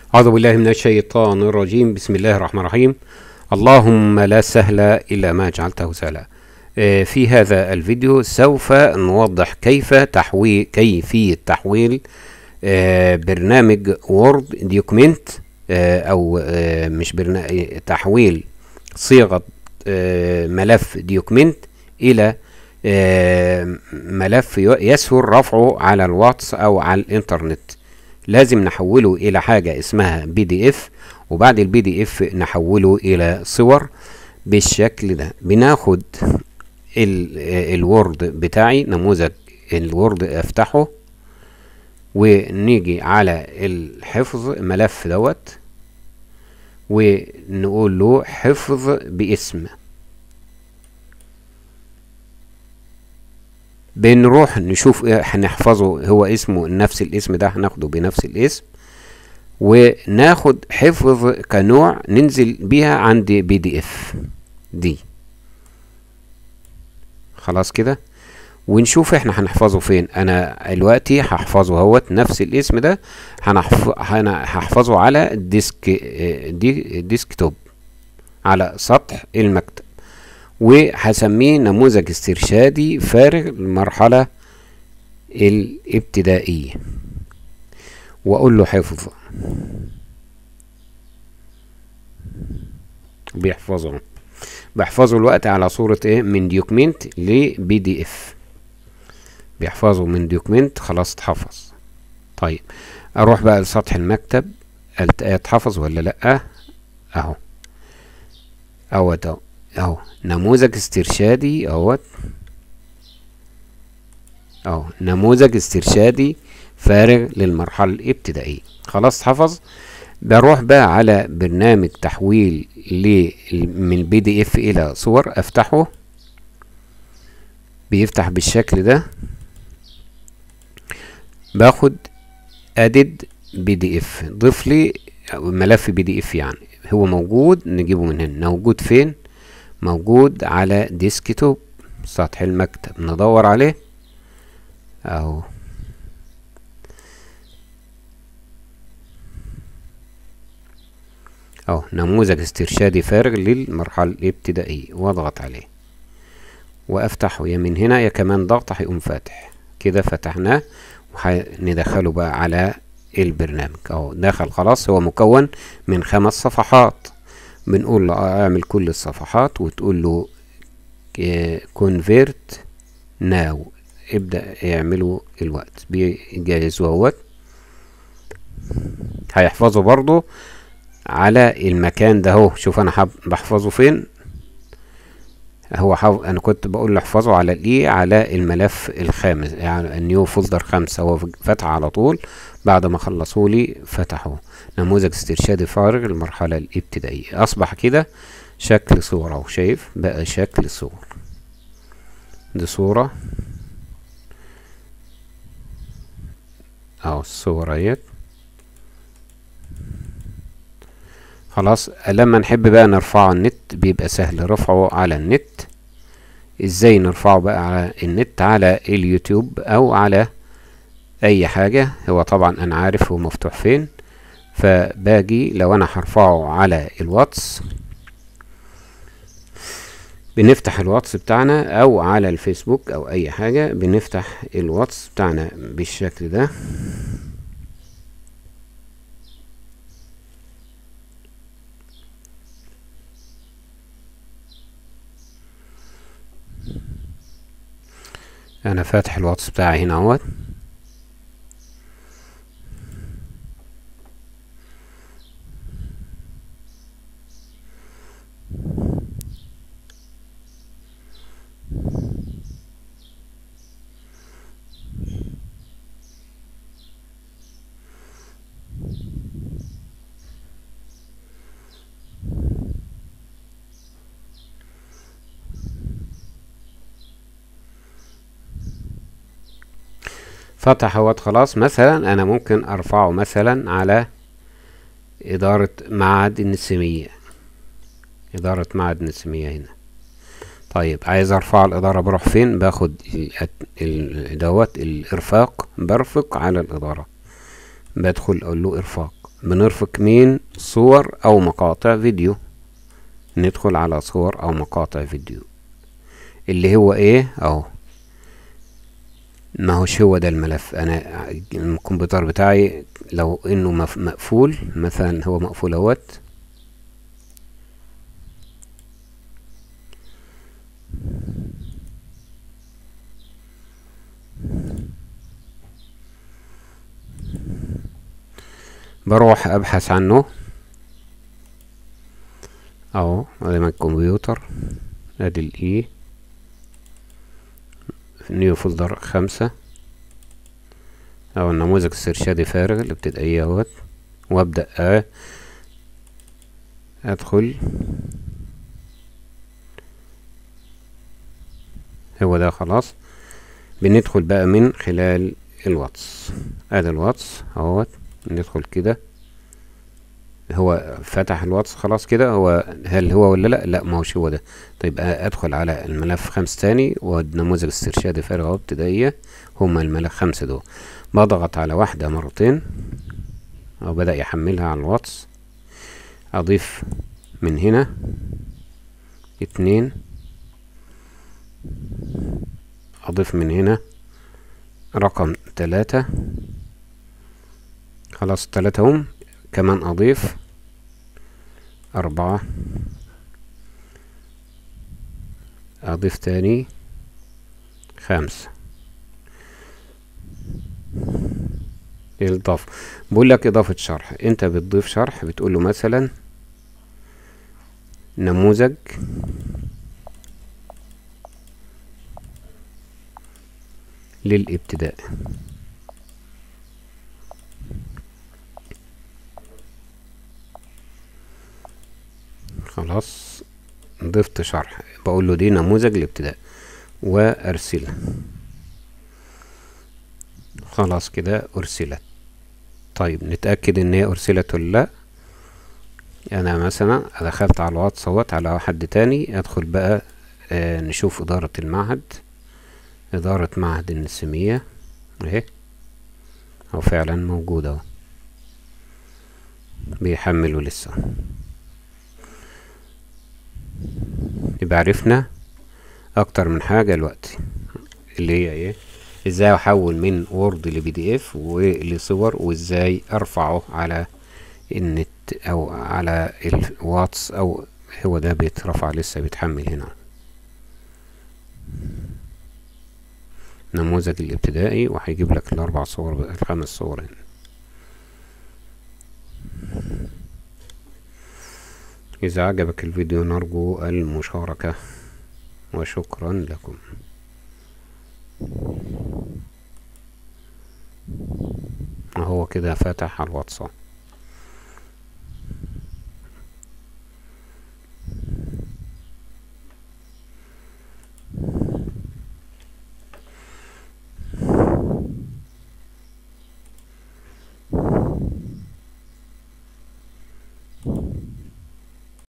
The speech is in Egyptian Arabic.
أعوذ بالله من الشيطان الرجيم بسم الله الرحمن الرحيم اللهم لا سهل إلا ما جعلته سهلا آه، في هذا الفيديو سوف نوضح كيف تحويل كيفية تحويل آه، برنامج وورد دوكيمنت أو آه، مش برنامج تحويل صيغة آه، ملف دوكيمنت إلى آه، ملف ي- يسهل رفعه على الواتس أو على الإنترنت لازم نحوله إلى حاجة اسمها بي دي اف وبعد البي دي اف نحوله إلى صور بالشكل ده بناخد ال- آه، الوورد بتاعي نموذج الوورد افتحه ونيجي على الحفظ ملف دوت ونقول له حفظ باسم بنروح نشوف ايه هنحفظه هو اسمه نفس الاسم ده هناخده بنفس الاسم وناخد حفظ كنوع ننزل بيها عند بي دي اف دي خلاص كده ونشوف احنا هنحفظه فين انا دلوقتي هحفظه اهوت نفس الاسم ده هنحف... هن- هحفظه على الديسك اه، دي ديسكتوب على سطح المكتب وهسميه نموذج استرشادي فارغ المرحلة الابتدائية واقول له حفظ بيحفظه بحفظه الوقت على صورة ايه من دوكيمنت لبي دي اف بيحفظه من دوكيمنت خلاص اتحفظ طيب اروح بقى لسطح المكتب الت- اتحفظ ولا لا اهو اهوت اهو اهو نموذج استرشادي اهوت اهو نموذج استرشادي فارغ للمرحلة الابتدائية خلاص اتحفظ بروح بقى على برنامج تحويل ل من بي دي اف الى صور افتحه بيفتح بالشكل ده باخد ادد بي دي اف ضيف لي ملف بي دي اف يعني هو موجود نجيبه من هنا موجود فين موجود على ديسكتوب سطح المكتب ندور عليه اهو اهو نموذج استرشادي فارغ للمرحلة الابتدائية واضغط عليه وافتحه يا من هنا يا كمان ضغط هيقوم فاتح كده فتحناه وندخله بقى على البرنامج اهو دخل خلاص هو مكون من خمس صفحات بنقول له اعمل كل الصفحات وتقول له كونفيرت ناو ابدأ اعمله الوقت بيجهزه اهوت هيحفظه برضو على المكان ده اهو شوف انا حب بحفظه فين هو حف... انا كنت بقول له احفظه على الايه على الملف الخامس يعني النيو فولدر خمسة هو فتح على طول بعد ما خلصوا لي فتحه نموذج استرشادي فارغ المرحلة الابتدائية اصبح كده شكل صورة اهو شايف بقى شكل صور دي صورة اهو الصورة اهيت خلاص لما نحب بقى نرفعه على النت بيبقى سهل رفعه على النت ازاي نرفعه بقى على النت على اليوتيوب او على اي حاجة هو طبعا انا عارف هو مفتوح فين فباجي لو انا هرفعه على الواتس بنفتح الواتس بتاعنا او على الفيسبوك او اي حاجة بنفتح الواتس بتاعنا بالشكل ده انا فاتح الواتس بتاعي هنا اهوت فتح اهوت خلاص مثلا انا ممكن ارفعه مثلا على ادارة معهد النسيمية ادارة معهد النسيمية هنا طيب عايز ارفع الادارة بروح فين باخد ال- ال- دوت الارفاق برفق على الادارة بدخل اقول له ارفاق بنرفق مين صور او مقاطع فيديو ندخل على صور او مقاطع فيديو اللي هو ايه اهو ما هوش هو ده الملف انا الكمبيوتر بتاعي لو انه مقفول مثلا هو مقفول اهوت بروح ابحث عنه اهو ادي من الكمبيوتر ادي الاي نيو فولدر خمسة او النموذج السرشادي فارغ الابتدائية اهوت وابدأ اه ادخل هو ده خلاص بندخل بقى من خلال الواتس ادي الواتس اهوت ندخل كده هو فتح الواتس خلاص كده هو هل هو ولا لا لا ما هوش هو ده طيب ادخل على الملف خمس تاني ونموذج استرشادي فارغ اهو ابتدائية هما الملف خمسة دول بضغط على واحدة مرتين او بدأ يحملها على الواتس اضيف من هنا اتنين اضيف من هنا رقم تلاتة خلاص تلاتة هم كمان اضيف اربعة اضيف تاني خمسة الاضافة بقول لك اضافة شرح انت بتضيف شرح بتقول له مثلا نموذج للابتداء خلاص ضفت شرح بقول له دي نموذج الابتداء وارسله خلاص كده ارسلت طيب نتأكد ان هي ارسلت ولا لا انا مثلا دخلت على الواتس اهوت على حد تاني ادخل بقى آه نشوف ادارة المعهد ادارة معهد النسيمية اهي هو فعلا موجود اهو بيحملوا لسه يبقى عرفنا اكتر من حاجة دلوقتي اللي هي ايه ازاي احول من وورد لبي دي اف ولصور وازاي ارفعه على النت او على الواتس او هو ده بيترفع لسه بيتحمل هنا نموذج الابتدائي وهيجيب لك الاربع صور الخمس صور هنا إذا عجبك الفيديو نرجو المشاركة وشكرا لكم هو كده فاتح على الواتساب